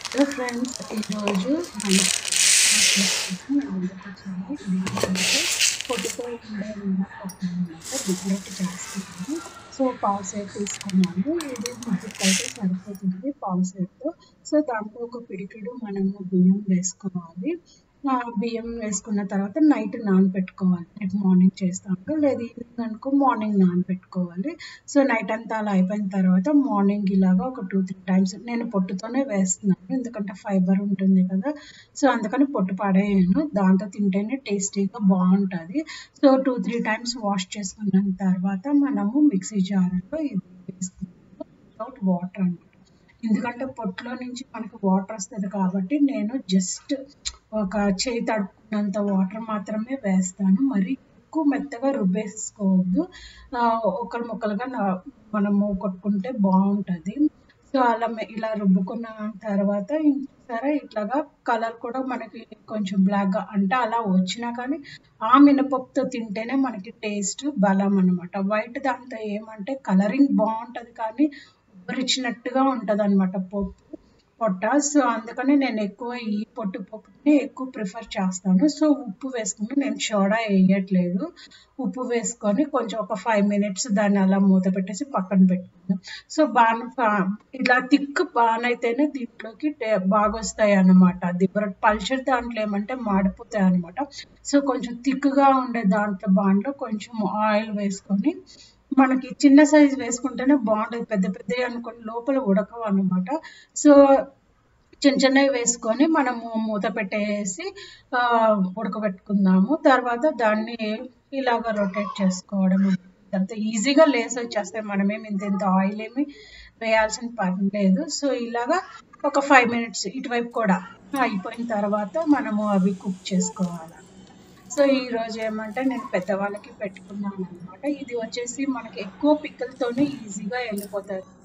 hello friends ఈరోజు మన పొట్టుతో ఉండే అనమాట డిగ్రెట్ చేస్తున్నాను సో పావు సేట్ తీసుకున్నాను ఇది ముద్దుకు అయితే సరిపోతుంది పావు సేట్తో సో దాంట్లో ఒక పిడికిడు మనము బియ్యం వేసుకోవాలి ఆ బియ్యం వేసుకున్న తర్వాత నైట్ నానబెట్టుకోవాలి రేపు మార్నింగ్ చేస్తాను లేదు ఈవినింగ్ అనుకో మార్నింగ్ నానబెట్టుకోవాలి సో నైట్ అంతా అలా అయిపోయిన తర్వాత మార్నింగ్ ఇలాగా ఒక టూ త్రీ టైమ్స్ నేను పొట్టుతోనే వేస్తున్నాను ఎందుకంటే ఫైబర్ ఉంటుంది కదా సో అందుకని పొట్టు పడేయను దాంతో తింటేనే టేస్టీగా బాగుంటుంది so two three times wash చేసుకున్న తర్వాత మనము మిక్సీ జార్లో ఇది వేసుకుంటాము వితౌట్ వాటర్ అనమాట ఎందుకంటే పొట్టులో నుంచి మనకి వాటర్ వస్తుంది కాబట్టి నేను జస్ట్ ఒక చేయి తడుపుకున్నంత వాటర్ మాత్రమే వేస్తాను మరి ఎక్కువ మెత్తగా రుబ్బేసుకోవద్దు ఒకరు ముక్కలుగా మనము కొట్టుకుంటే బాగుంటుంది సో అలా ఇలా రుబ్బుకున్న తర్వాత సరే ఇట్లాగా కలర్ కూడా మనకి కొంచెం బ్లాక్గా అంటే అలా వచ్చినా కానీ ఆ మినపప్పుతో తింటేనే మనకి టేస్ట్ బలం అనమాట వైట్ దాంతో ఏమంటే కలరింగ్ బాగుంటుంది కానీ ఉబ్బరిచ్చినట్టుగా ఉంటుంది అనమాట పప్పు పొట్ట సో అందుకని నేను ఎక్కువ ఈ పొట్టు పప్పుని ఎక్కువ ప్రిఫర్ చేస్తాను సో ఉప్పు వేసుకుని నేను సోడా వేయట్లేదు ఉప్పు వేసుకొని కొంచెం ఒక ఫైవ్ మినిట్స్ దాన్ని అలా మూత పెట్టేసి పక్కన పెట్టుకున్నాం సో బాగా ఇలా థిక్ బానైతేనే దీంట్లోకి బాగా వస్తాయి అనమాట దిబ్బర పల్చర్ దాంట్లో ఏమంటే మాడిపోతాయి అనమాట సో కొంచెం థిక్గా ఉండే దాంట్లో బాండ్లో కొంచెం ఆయిల్ వేసుకొని మనకి చిన్న సైజ్ వేసుకుంటేనే బాగుంటుంది పెద్ద పెద్దవి అనుకుని లోపల ఉడకవు అనమాట సో చిన్న చిన్నవి వేసుకొని మనము మూత పెట్టేసి ఉడకబెట్టుకుందాము తర్వాత దాన్ని ఇలాగ రొటేట్ చేసుకోవడం అంత ఈజీగా లేస్ వచ్చేస్తాయి మనమేమి ఇంత ఇంత ఆయిల్ ఏమి వేయాల్సిన పని లేదు సో ఇలాగా ఒక ఫైవ్ మినిట్స్ ఇటువైపు కూడా అయిపోయిన తర్వాత మనము అవి కుక్ చేసుకోవాలి సో ఈరోజు ఏమంటే నేను పెద్దవాళ్ళకి పెట్టుకున్నాను అనమాట ఇది వచ్చేసి మనకి ఎక్కువ పిక్కలతోనే ఈజీగా వెళ్ళిపోతుంది